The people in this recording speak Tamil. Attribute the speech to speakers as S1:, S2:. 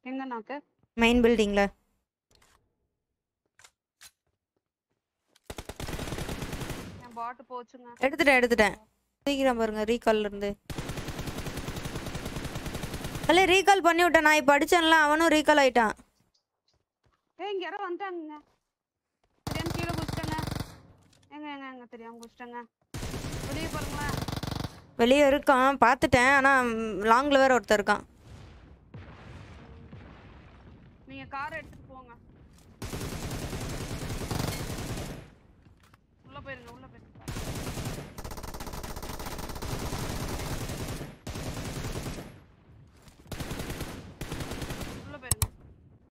S1: எங்க நாக்கு
S2: மெயின் பில்டிங்கில்
S1: என் பாட்டு போச்சுங்க
S2: எடுத்துட்டேன் எடுத்துட்டேன் சீக்கிரம் பாருங்க ரீகால்ல இருந்து அல்ல ரீகால் பண்ணி விட்டேன் நான் இப்போ அடிச்சேன்ல அவனும் ரீகால் ஆயிட்டான்
S1: ஏய் இங்க யாரோ வந்துட்டாங்க தெரியாம கீழே குடிச்சிட்டேங்க எங்க எங்க எங்க தெரியாம குடிச்சிட்டேங்க வெளியே பாருங்களேன்
S2: வெளியே இருக்கான் பார்த்துட்டேன் ஆனால் லாங்கில் வேற ஒருத்தர் இருக்கான்
S1: நீங்க கார் எடுத்துட்டு போங்க உள்ள போயிருங்க உள்ள போயிருங்க